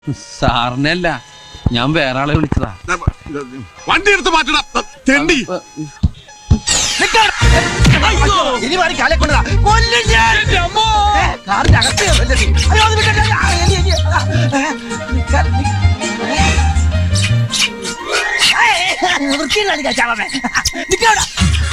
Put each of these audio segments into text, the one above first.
സാറിനല്ല ഞാൻ വേറെ ആളെ വിളിച്ചതാ വണ്ടി എടുത്ത് മാറ്റണം തെണ്ടി ഇനി മാറി കാലെ കൊണ്ടതാ കൊല്ലും ഞാൻ ഏ, കാറിന്റെ അകത്ത് കയറല്ലേ നീ? അയ്യോ, അത് വിട്ടേ, ആ, എലി, എലി. ആ, ഏ, നിക്ക, നിക്ക. ഏ, വൃത്തിയിലാണ് ഞാൻ ചാവാമേ. നിക്ക അവിടെ.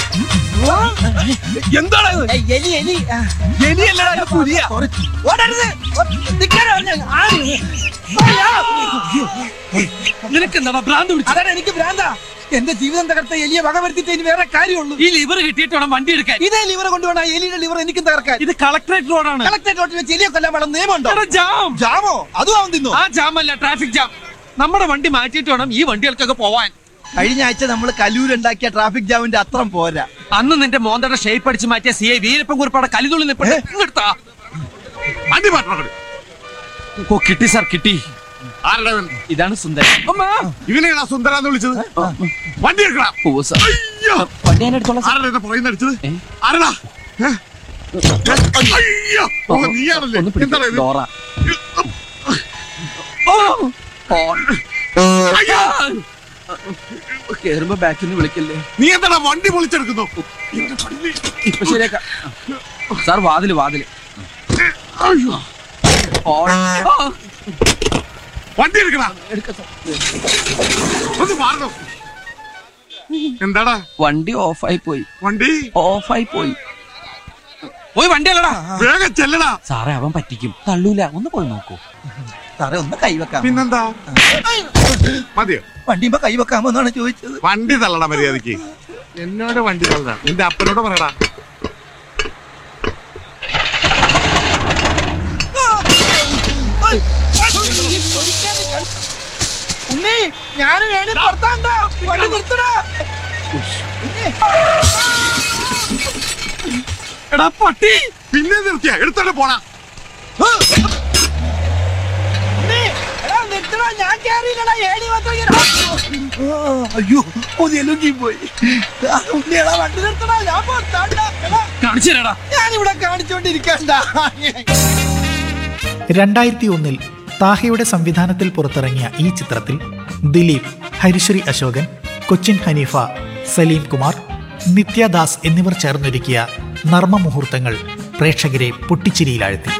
എന്താണ് ഇത്? ഏയ്, എലി എലി ആ, എലിയല്ലടാ ഇത് പുലിയാ ഓടരുത് ഓ, നിക്കാനോ ഞാൻ ആര്? അയ്യോ. നിനക്ക് എന്താ ഭ്രാന്ത് പിടിച്ചു അതാണ് എനിക്ക് ഭ്രാന്താ എന്റെ ജീവിതം തകർത്ത എലിയെ വകവരുത്തിട്ട് ഇനി വേറെ കാര്യമുള്ളൂ ഈ ലിവർ കിട്ടിയിട്ട് വേണം വണ്ടി എടുക്കാൻ ഇതേ ലിവർ കൊണ്ടുപോണ എലിയുടെ ലിവർ എനിക്കും തകർക്കാൻ ഇത് കളക്ടറേറ്റ് റോഡാണ് കളക്ടറേറ്റ് റോട്ടിൽ വെച്ച് എലിയെ കൊല്ലാൻ വേണം നിയമമുണ്ടോ എടാ, ജാം ജാമോ അതും അവൻ തിന്നു ആ ജാം അല്ല ട്രാഫിക് ജാം നമ്മുടെ വണ്ടി മാറ്റിയിട്ട് വേണം ഈ വണ്ടികൾക്കൊക്കെ പോവാൻ കഴിഞ്ഞ ആഴ്ച നമ്മൾ കലൂരുണ്ടാക്കിയ ട്രാഫിക് ജാമിന്റെ അത്രം പോരാ അന്ന് നിന്റെ മോന്തയുടെ ഷേപ്പ് അടിച്ച് മാറ്റിയ സി ഐ വീരപ്പൻ കുറിപ്പാടെ കലിതുള്ളി നിൽപ്പുണ്ട് ഇങ്ങെടുത്താ വണ്ടി മാറ്റണം അങ്ങട്. ഓ കിട്ടി സാർ കിട്ടി ആരുടെ ഇവൻ? ഇതാണ് സുന്ദരൻ അമ്മാ. ഇവനെയാണോ സുന്ദരാന്ന് വിളിച്ചത് വണ്ടി എടുക്കണം ഓ സാർ അയ്യോ വണ്ടി ഞാൻ എടുത്തോളാം സാർ. ആരുടെ എന്നെ പുറകിൽ അടിച്ചത് ഏ? ആരടാ ഏ? അയ്യോ ഓ, നീയാണല്ലേ ഒന്ന് പിടിക്ക്. എന്താണ് ഇത്? ഡോറ ഓ. ഓ. അയ്യോ കേറുമ്പോ ബാക്കിൽ നിന്ന് വിളിക്കല്ലേ നീ എന്താടാ വണ്ടി പൊളിച്ചെടുക്കുന്നു എന്റെ വണ്ടി. ഇപ്പൊ ശരിയാക്കാം സാർ വാതില് വാതില് അയ്യോ ഓ. ഓ. വണ്ടി എടുക്കണ എടുക്കാം സാർ. ഒന്ന് മാറണം എന്താടാ വണ്ടി ഓഫായി പോയി വണ്ടി ഓഫായി പോയി പോയി വണ്ടി അല്ലടാ വേഗം ചെല്ലടാ സാറേ അവൻ പറ്റിക്കും തള്ളൂല ഒന്ന് പോയി നോക്കൂ സാറേ ഒന്ന് കൈവെക്കാം പിന്നെന്താ മതിയോ വണ്ടിയുമ്പോ കൈവെക്കാമോ എന്നാണ് ചോദിച്ചത് വണ്ടി തള്ളടാ മര്യാദക്ക് എന്നോട് വണ്ടി തള്ളടാ നിന്റെ അപ്പനോട് പറയടാ ഉണ്ണി ഞാൻ വേണേ പുറത്താണ്ടോ വണ്ടി നിർത്തടാ എടാ പട്ടി പിന്നെ നിർത്തിയ എടുത്തോണ്ട് പോടാ ഉണ്ണി, എടാ നിർത്തടാ ഞാൻ കേറിയില്ലടാ ഏണി മാത്രം കേറി- ആ, അയ്യോ ഒന്നെലുങ്കി പോയി ആ, ഉണ്ണി എടാ വണ്ടി നിർത്തടാ ഞാൻ പുറത്താണ്ടാ എടാ കാണിച്ചു തരാടാ ഞാനിവിടെ കാണിച്ചോണ്ടിരിക്കണ്ട രണ്ടായിരത്തി ഒന്നിൽ താഹയുടെ സംവിധാനത്തിൽ പുറത്തിറങ്ങിയ ഈ ചിത്രത്തിൽ ദിലീപ് ഹരിശ്രീ അശോകൻ കൊച്ചിൻ ഹനീഫ സലീം കുമാർ നിത്യദാസ് എന്നിവർ ചേർന്നൊരുക്കിയ നർമ്മ മുഹൂർത്തങ്ങൾ പ്രേക്ഷകരെ പൊട്ടിച്ചിരിയിലാഴ്ത്തി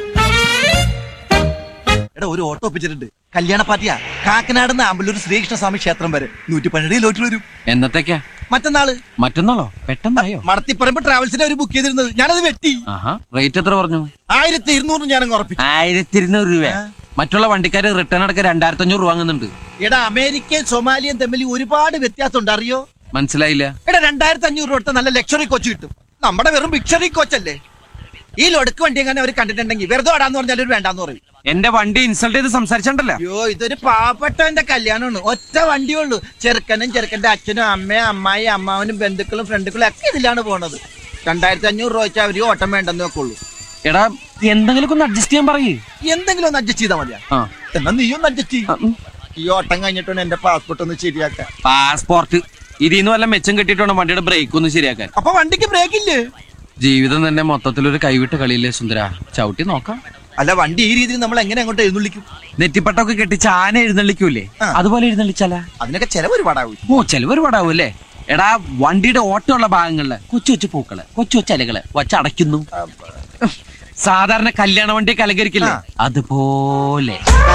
എടാ ഒരു ഓട്ടോ ഒപ്പിച്ചിട്ടുണ്ട് കല്യാണ പാർട്ടിയാ കാക്കനാട് നിന്ന് ആമ്പല്ലൂർ ശ്രീകൃഷ്ണസ്വാമി ക്ഷേത്രം വരെ നൂറ്റി പന്ത്രണ്ട് ലോട്ടിൽ വരും എന്നത്തേക്കാ മറ്റന്നാള് മറ്റന്നാളോ പെട്ടെന്നായോ മടത്തിപ്പറമ്പ് ട്രാവൽസിനെ ഒരു ബുക്ക് ചെയ്തിരുന്നത് ഞാനത് വെട്ടി ആഹാ റേറ്റ് എത്ര പറഞ്ഞു ആയിരത്തി ഇരുന്നൂറ് ഞാനങ്ങ് ഉറപ്പിച്ചു ആയിരത്തി ഇരുന്നൂറ് രൂപ മറ്റുള്ള വണ്ടിക്കാര് റിട്ടേൺ അടക്കം രണ്ടായിരത്തി അഞ്ഞൂറ് രൂപ വാങ്ങുന്നുണ്ട് എടാ അമേരിക്കയും സൊമാലിയും തമ്മിൽ ഒരുപാട് വ്യത്യാസം ഉണ്ട് അറിയോ മനസ്സിലായില്ല എടാ രണ്ടായിരത്തി അഞ്ഞൂറ് കൊടുത്ത നല്ല ലക്ഷറി കോച്ച് കിട്ടും നമ്മുടെ വെറും ബിക്ഷറി കോച്ചല്ലേ ഈ ലൊടുക്ക് വണ്ടി എങ്ങനെ അവർ കണ്ടിട്ടുണ്ടെങ്കിൽ വെറുതെ ഓടാന്ന് പറഞ്ഞാൽ ഒരു വേണ്ടാന്ന് പറയും എന്റെ വണ്ടി ഇൻസൾട്ട് ചെയ്ത് സംസാരിച്ചണ്ടല്ലോ അയ്യോ ഇതൊരു പാവപ്പെട്ടവന്റെ കല്യാണമാണ് ഒറ്റ വണ്ടിയേ ഉള്ളൂ ചെറുക്കനും ചെറുക്കന്റെ അച്ഛനും അമ്മയും അമ്മായി അമ്മാവനും ബന്ധുക്കളും ഫ്രണ്ടുക്കളും ഒക്കെ ഇതിലാണ് പോണത് രണ്ടായിരത്തി അഞ്ഞൂറ് രൂപ വെച്ചാൽ അവര് ഓട്ടം വേണ്ടെന്ന് വെക്കുള്ളൂ എടാ എന്തെങ്കിലും ഒന്ന് അഡ്ജസ്റ്റ് ചെയ്യാൻ പറയേ എന്തെങ്കിലും ഒന്ന് അഡ്ജസ്റ്റ് ചെയ്താൽ മതിയാ ആ എന്നാ നീ ഒന്ന് അഡ്ജസ്റ്റ് ആ, ചെയ്യും ഉം. ഈ ഓട്ടം കഴിഞ്ഞിട്ടാണ് എന്റെ പാസ്പോർട്ട് ഒന്ന് ശരിയാക്കാൻ പാസ്പോർട്ട് ഇതിന്ന് വല്ല മെച്ചം കിട്ടിയിട്ട് വേണം വണ്ടിയുടെ ബ്രേക്ക് ഒന്ന് ശരിയാക്കാൻ അപ്പൊ വണ്ടിക്ക് ബ്രേക്ക് ഇല്ലേ ജീവിതം തന്നെ മൊത്തത്തിലൊരു കൈവിട്ട കളിയില്ലേ സുന്ദര ചവിട്ടി നോക്കാം അല്ല വണ്ടി ഈ രീതിയിൽ നമ്മൾ എങ്ങനെ അങ്ങോട്ട് എഴുന്നള്ളിക്കും നെറ്റിപ്പട്ടൊക്കെ കെട്ടി ചാന എഴുന്നള്ളിക്കൂലേ ആ. അതുപോലെ എഴുന്നള്ളിച്ചാലാ അതിനൊക്കെ ചെലവ് ഒരുപാടാവും ഓ ചെലവ് ഒരുപാടാവും അല്ലേ എടാ വണ്ടിയുടെ ഓട്ടമുള്ള ഭാഗങ്ങളില് കൊച്ചു കൊച്ചു പൂക്കള് കൊച്ചു കൊച്ചു ഇലകള് വച്ചടയ്ക്കുന്നു സാധാരണ കല്യാണ വണ്ടിയൊക്കെ അലങ്കരിക്കില്ലേ ആ. അതുപോലെ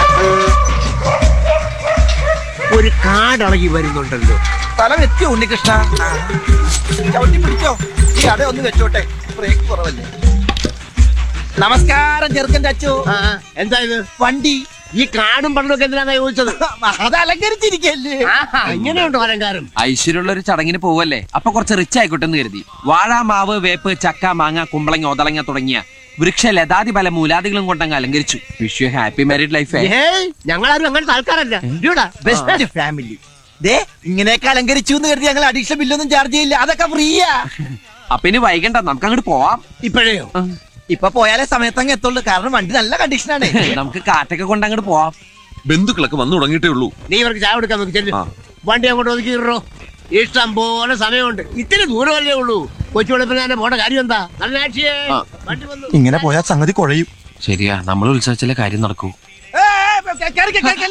ഒരു കാടളകി വരുന്നുണ്ടല്ലോ സ്ഥലം എത്തിയോ ഉണ്ണികൃഷ്ണ ചവിട്ടി പിടിച്ചോ ഈ അട ഒന്ന് വെച്ചോട്ടെ ബ്രേക്ക് കുറവല്ലേ നമസ്കാരം ചെറുക്കന്റെ അച്ചോ ആ, എന്താ ഇത് വണ്ടി ഈ കാടും പണ്ടൊക്കെ എന്തിനാ ചോദിച്ചത് അത് അലങ്കരിച്ചിരിക്കല്ലേ ആഹാ, ഇങ്ങനെയുണ്ടോ അലങ്കാരം ഐശ്വര്യമുള്ള ഒരു ചടങ്ങിന് പോവല്ലേ അപ്പൊ കുറച്ച് റിച്ച് ആയിക്കോട്ടെ എന്ന് കരുതി വാഴ മാവ് വേപ്പ് ചക്ക മാങ്ങ കുമ്പളങ്ങ ഒതളങ്ങ തുടങ്ങിയ വൃക്ഷ ലതാതി പല മൂലാദികളും കൊണ്ടങ്ങ് അലങ്കരിച്ചു wish you happy married life ഏയ് ഞങ്ങളാരും അങ്ങനത്തെ ആൾക്കാരല്ല ഇടിയോടാ. ബെസ്റ്റ് ഫാമിലി ദേ ഇങ്ങനെയൊക്കെ അലങ്കരിച്ചു എന്ന് കരുതി ഞങ്ങൾ അഡീഷണൽ ബില്ലൊന്നും ചാർജ് ചെയ്യില്ല അതൊക്കെ ഫ്രീയാ അപ്പൊ ഇനി വൈകണ്ട നമുക്ക് അങ്ങോട്ട് പോവാം ഇപ്പോഴേയോ ആ, ഇപ്പൊ പോയാലേ സമയത്തങ്ങ് എത്തുള്ളൂ കാരണം വണ്ടി നല്ല കണ്ടീഷനാണ് നമുക്ക് കാറ്റൊക്കെ കൊണ്ട് അങ്ങോട്ട് പോവാം ബന്ധുക്കളൊക്കെ വന്നു തുടങ്ങിയിട്ടേ ഉള്ളൂ നീ ഇവർക്ക് ചായ കൊടുക്കാൻ നോക്കി ചെല്ലു വണ്ടി അങ്ങോട്ട് ഒതുക്കിയിടോ ഇഷ്ടം പോലെ സമയമുണ്ട് ഇത്തിരി ദൂരമല്ലേ ഉള്ളൂ കൊച്ചു വെളുപ്പിനെ പോണ കാര്യം എന്താ നല്ല ആക്ഷിയേ ആ. വണ്ടി വന്നു ഇങ്ങനെ പോയാൽ സംഗതി കുഴയും ശരിയാ നമ്മൾ ഉത്സവിച്ചാലേ കാര്യം നടക്കൂ ഏ, ഏ, കേറി, കേറി, കേറി,